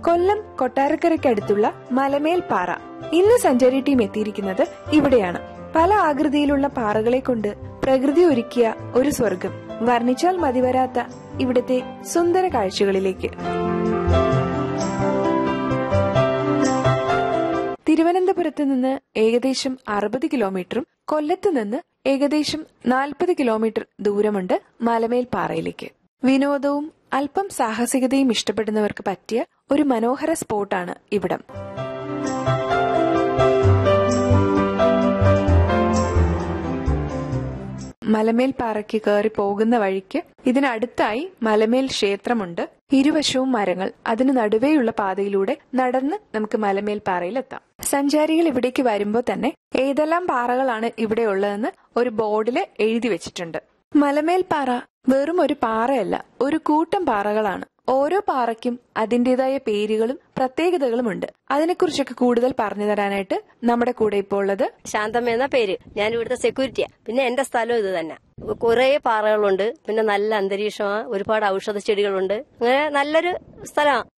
കൊല്ലം കൊട്ടാരക്കരയ്ക്കടുത്തുള്ള മലമേൽ പാറ ഇന്ന് സഞ്ചാരി ടീം എത്തിയിരിക്കുന്നത് ഇവിടെയാണ് പല ആകൃതിയിലുള്ള പാറകളെ കൊണ്ട് പ്രകൃതി ഒരുക്കിയ ഒരു സ്വർഗം വർണ്ണിച്ചാൽ മതിവരാത്ത ഇവിടുത്തെ സുന്ദര കാഴ്ചകളിലേക്ക് തിരുവനന്തപുരത്ത് നിന്ന് ഏകദേശം അറുപത് കിലോമീറ്ററും കൊല്ലത്ത് നിന്ന് ഏകദേശം നാൽപ്പത് കിലോമീറ്റർ ദൂരമുണ്ട് മലമേൽ പാറയിലേക്ക് വിനോദവും അല്പം സാഹസികതയും ഇഷ്ടപ്പെടുന്നവർക്ക് പറ്റിയ ഒരു മനോഹര സ്പോട്ടാണ് ഇവിടം മലമേൽ പാറയ്ക്ക് കയറി പോകുന്ന വഴിക്ക് ഇതിനടുത്തായി മലമേൽ ക്ഷേത്രമുണ്ട് ഇരുവശവും മരങ്ങൾ അതിന് നടുവേയുള്ള പാതയിലൂടെ നടന്ന് നമുക്ക് മലമേൽ പാറയിലെത്താം സഞ്ചാരികൾ ഇവിടേക്ക് വരുമ്പോൾ തന്നെ ഏതെല്ലാം പാറകളാണ് ഇവിടെ ഉള്ളതെന്ന് ഒരു ബോർഡിൽ എഴുതി വെച്ചിട്ടുണ്ട് മലമേൽ പാറ വെറും ഒരു പാറയല്ല ഒരു കൂട്ടം പാറകളാണ് ഓരോ പാറയ്ക്കും അതിന്റേതായ പേരുകളും പ്രത്യേകതകളും ഉണ്ട് അതിനെക്കുറിച്ചൊക്കെ കൂടുതൽ പറഞ്ഞു തരാനായിട്ട് നമ്മുടെ കൂടെ ഇപ്പോൾ ഉള്ളത് ശാന്തമ്മ എന്ന പേര് ഞാൻ ഇവിടുത്തെ സെക്യൂരിറ്റിയാ പിന്നെ എന്റെ സ്ഥലം ഇത് തന്നെ കുറെ പാറകളുണ്ട് പിന്നെ നല്ല അന്തരീക്ഷമാണ് ഒരുപാട് ഔഷധ ചെടികളുണ്ട് അങ്ങനെ നല്ലൊരു സ്ഥലമാണ്